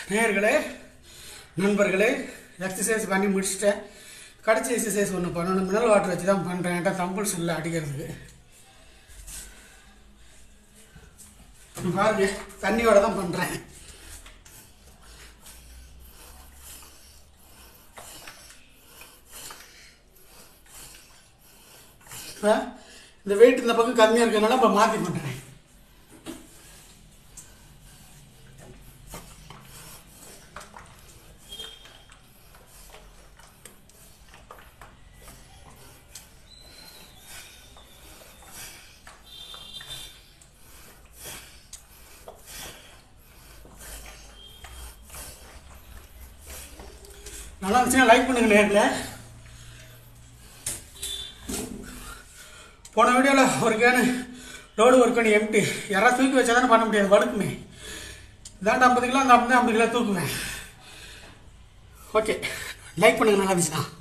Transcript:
நேயர்களே நண்பர்களே எக்ஸசைஸ் பண்ணி முடிச்சிட்டேன் கடைசி எக்ஸசைஸ் ஒன்று பண்ணணும் மினரல் வாட்டர் வச்சு தான் பண்ணுறேன் என்கிட்ட தம்பிள்ஸ் இல்லை அடிக்கிறதுக்கு இங்க பாருங்க தண்ணியோட தான் பண்ணுறேன் இப்போ இந்த வெயிட் இந்த பக்கம் கம்மியாக இருக்கிறதுனால இப்போ மாற்றி பண்ணுறேன் நல்லா இருந்துச்சுன்னா லைக் பண்ணுங்க நேரில் போன வீடியோவில் ஒரு கேனு லோடு ஒர்க் பண்ணி எம்டி யாராவது தூக்கி வச்சா தானே பண்ண முடியாது வழுக்குமே இதாண்ட ஐம்பது கிலோ அந்த ஐம்பது ஐம்பது கிலோ தூக்குவேன் ஓகே லைக் பண்ணுங்க நல்லா இருந்துச்சுன்னா